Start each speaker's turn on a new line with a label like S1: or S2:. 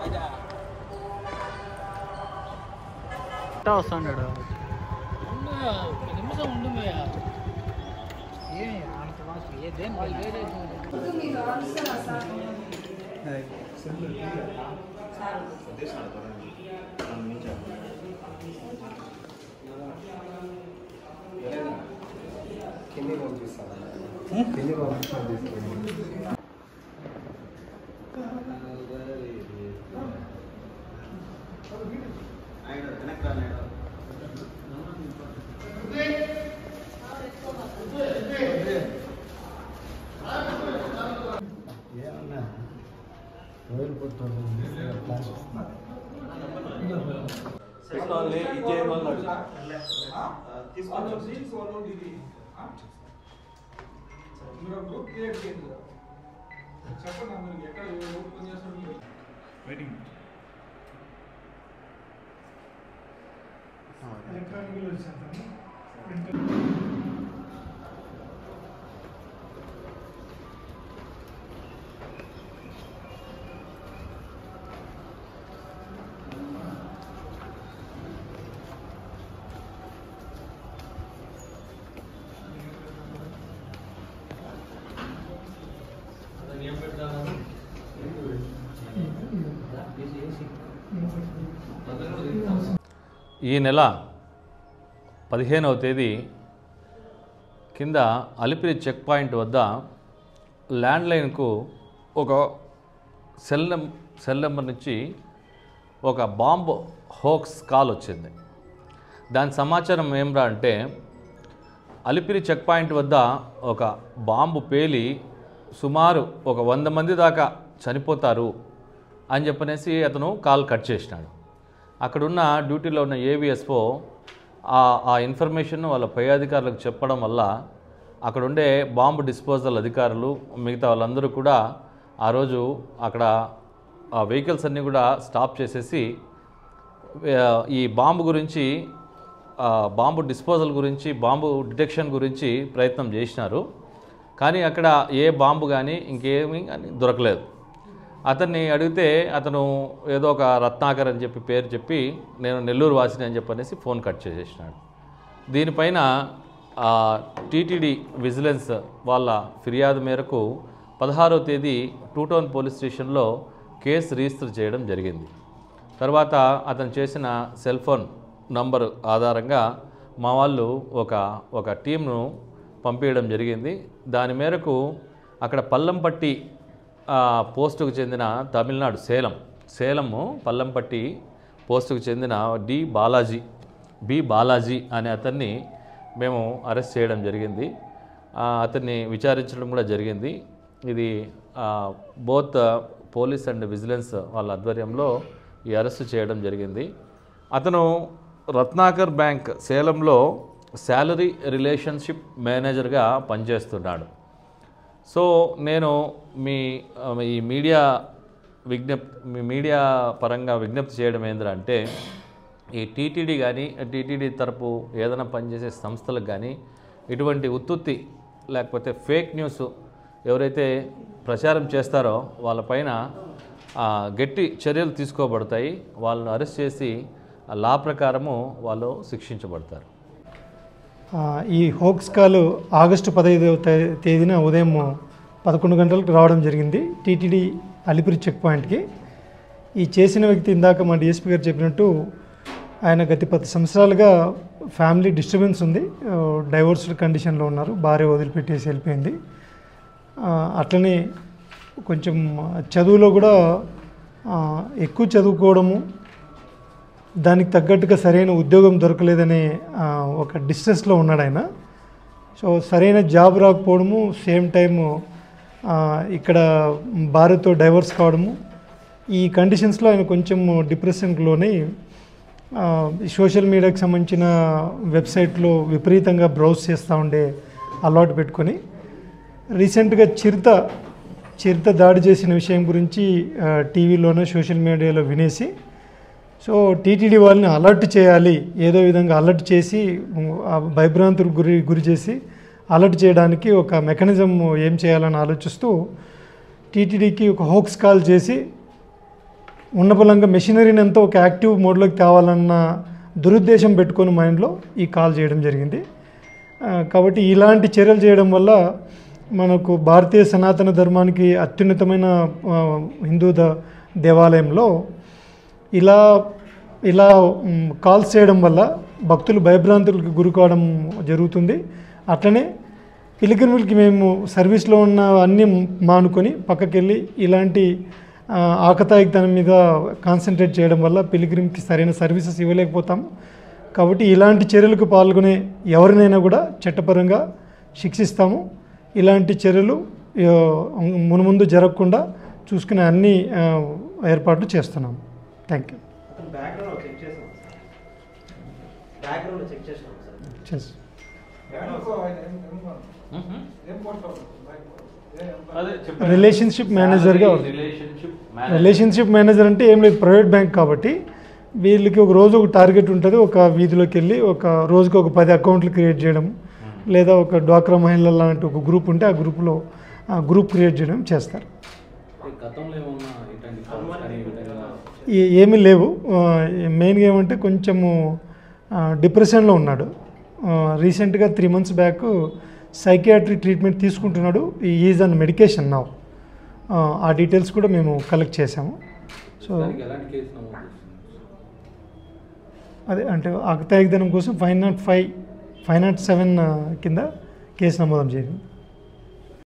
S1: ఎట్టా వస్తాడు
S2: నిమిషం ఉండుమయ్యా
S3: ఈ నెల పదిహేనవ తేదీ కింద అలిపిరి చెక్ పాయింట్ వద్ద ల్యాండ్లైన్కు ఒక సెల్ నెం సెల్ నెంబర్ నుంచి ఒక బాంబ్ హోక్స్ కాల్ వచ్చింది దాని సమాచారం ఏమ్రా అంటే అలిపిరి చెక్ పాయింట్ వద్ద ఒక బాంబు పేలి సుమారు ఒక వంద మంది దాకా చనిపోతారు అని చెప్పనేసి అతను కాల్ కట్ చేసినాడు అక్కడున్న డ్యూటీలో ఉన్న ఏవిఎస్ఓ ఆ ఆ ఇన్ఫర్మేషన్ వాళ్ళ పై అధికారులకు చెప్పడం వల్ల అక్కడ ఉండే బాంబు డిస్పోజల్ అధికారులు మిగతా వాళ్ళందరూ కూడా ఆ రోజు అక్కడ ఆ వెహికల్స్ అన్నీ కూడా స్టాప్ చేసేసి ఆ, ఈ బాంబు గురించి ఆ, బాంబు డిస్పోజల్ గురించి బాంబు డిటెక్షన్ గురించి ప్రయత్నం చేసినారు కానీ అక్కడ ఏ బాంబు కానీ ఇంకేమీ కానీ దొరకలేదు అతన్ని అడిగితే అతను ఏదో ఒక రత్నాకర్ అని చెప్పి పేరు చెప్పి నేను నెల్లూరు వాసిని అని చెప్పనేసి ఫోన్ కట్ చేసేసినాడు దీనిపైన టీటీడీ విజిలెన్స్ వాళ్ళ ఫిర్యాదు మేరకు పదహారో తేదీ టూ టౌన్ పోలీస్ స్టేషన్లో కేసు రిజిస్టర్ చేయడం జరిగింది తర్వాత అతను చేసిన సెల్ ఫోన్ నంబర్ ఆధారంగా మా వాళ్ళు ఒక ఒక టీంను పంపించడం జరిగింది దాని మేరకు అక్కడ పల్లంపట్టి ఆ, పోస్టుకు చెందిన తమిళనాడు సేలం సేలము పల్లంపట్టి పోస్టుకు చెందిన డి బాలాజీ బి బాలాజీ అనే అతన్ని మేము అరెస్ట్ చేయడం జరిగింది ఆ, అతన్ని విచారించడం కూడా జరిగింది ఇది బోత్ పోలీస్ అండ్ విజిలెన్స్ వాళ్ళ ఆధ్వర్యంలో ఈ అరెస్ట్ చేయడం జరిగింది అతను రత్నాకర్ బ్యాంక్ సేలంలో శాలరీ రిలేషన్షిప్ మేనేజర్గా పనిచేస్తున్నాడు సో నేను మీ ఆ, ఈ మీడియా విజ్ఞప్తి మీ మీడియా పరంగా విజ్ఞప్తి చేయడం ఏంటంటే ఈ టీటీడీ కానీ టీటీడీ తరపు ఏదైనా పనిచేసే సంస్థలకు కానీ ఇటువంటి ఉత్తుత్తి లేకపోతే ఫేక్ న్యూస్ ఎవరైతే ప్రచారం చేస్తారో వాళ్ళపైన ఆ, గట్టి చర్యలు తీసుకోబడతాయి వాళ్ళను అరెస్ట్ చేసి ఆ లా ప్రకారము వాళ్ళు శిక్షించబడతారు
S4: ఆ, ఈ హోక్స్ కాల్ ఆగస్టు పదహైదవ తే- తేదీన ఉదయం పదకొండు గంటలకు రావడం జరిగింది టీటీడీ అలిపిరి చెక్ పాయింట్కి ఈ చేసిన వ్యక్తి ఇందాక మా డిఎస్పీ గారు చెప్పినట్టు ఆయన గత పది సంవత్సరాలుగా ఫ్యామిలీ డిస్టర్బెన్స్ ఉంది డైవోర్స్డ్ కండిషన్లో ఉన్నారు భార్య వదిలిపెట్టేసి వెళ్ళిపోయింది ఆ, అట్లనే కొంచెం చదువులో కూడా ఆ, ఎక్కువ చదువుకోవడము దానికి తగ్గట్టుగా సరైన ఉద్యోగం దొరకలేదనే ఆ, ఒక డిస్ట్రెస్లో ఉన్నాడు ఆయన సో సరైన జాబ్ రాకపోవడము సేమ్ టైము ఇక్కడ భార్యతో డైవర్స్ కావడము ఈ కండిషన్స్లో ఆయన కొంచెం డిప్రెషన్కి లోనై ఆ, ఈ సోషల్ మీడియాకి సంబంధించిన వెబ్సైట్లో విపరీతంగా బ్రౌజ్ చేస్తూ ఉండే అలవాటు పెట్టుకొని రీసెంట్గా చిరుత చిరుత దాడి చేసిన విషయం గురించి ఆ, టీవీలోనో సోషల్ మీడియాలో వినేసి సో టీటీడీ వాళ్ళని అలర్ట్ చేయాలి ఏదో విధంగా అలర్ట్ చేసి ఉమ్, ఆ భయభ్రాంతులకు గురి గురి చేసి అలర్ట్ చేయడానికి ఒక మెకానిజం ఏం చేయాలని ఆలోచిస్తూ టీటీడీకి ఒక హోక్స్ కాల్ చేసి ఉన్న బలంగా మెషినరీని అంతా ఒక యాక్టివ్ మోడ్లోకి తేవాలన్న దురుద్దేశం పెట్టుకొని మైండ్లో ఈ కాల్ చేయడం జరిగింది ఆ, కాబట్టి ఇలాంటి చర్యలు చేయడం వల్ల మనకు భారతీయ సనాతన ధర్మానికి అత్యున్నతమైన ఆ, హిందూ ద దేవాలయంలో ఇలా ఇలా మ్, కాల్స్ చేయడం వల్ల భక్తులు భయభ్రాంతులకు గురి కావడం జరుగుతుంది అట్లనే పిలిగ్రిములకి మేము సర్వీస్లో ఉన్న అన్నీ మానుకొని పక్కకెళ్ళి ఇలాంటి ఆ, ఆకతాయితనం మీద కాన్సన్ట్రేట్ చేయడం వల్ల పిలిగ్రిమ్కి సరైన సర్వీసెస్ ఇవ్వలేకపోతాము కాబట్టి ఇలాంటి చర్యలకు పాల్గొనే ఎవరినైనా కూడా చట్టపరంగా శిక్షిస్తాము ఇలాంటి చర్యలు ఆ, మునుముందు జరగకుండా చూసుకునే అన్ని ఆ, ఏర్పాట్లు చేస్తున్నాము థ్యాంక్ యూ
S1: అతను బ్యాక్గ్రౌండ్ చెక్ చేసాం సార్ బ్యాక్గ్రౌండ్ చెక్ చేసాం సార్
S4: చేసి
S3: అదే
S4: రిలేషన్షిప్ మేనేజర్గా
S3: రిలేషన్షిప్
S4: రిలేషన్షిప్ మేనేజర్ అంటే ఏం లేదు ప్రైవేట్ బ్యాంక్ కాబట్టి వీళ్ళకి ఒక రోజు ఒక టార్గెట్ ఉంటుంది ఒక వీధిలోకి వెళ్ళి ఒక రోజుకి ఒక పది అకౌంట్లు క్రియేట్ చేయడం లేదా ఒక డ్వాక్రా మహిళల లాంటి ఒక గ్రూప్ ఉంటే ఆ గ్రూప్లో ఆ గ్రూప్ క్రియేట్ చేయడం చేస్తారు
S3: గతంలో ఏమన్నా ఇట్లాంటి calls కానీ ఈ విధంగా
S4: ఏ- ఏమీ లేవు ఆ, మెయిన్గా ఏమంటే కొంచెము ఆ, డిప్రెషన్లో ఉన్నాడు రీసెంట్గా three months back psychiatry treatment తీసుకుంటున్నాడు ఈజ్ అన్ మెడికేషన్ నా ఆ డీటెయిల్స్ కూడా మేము కలెక్ట్ చేసాము సో
S3: దానికి ఎలాంటి కేసు నమోదు చేస్తున్నారు?
S4: అదే అంటే ఆకతాయిదనం కోసం five not five five not seven కింద కేసు నమోదు చేయండి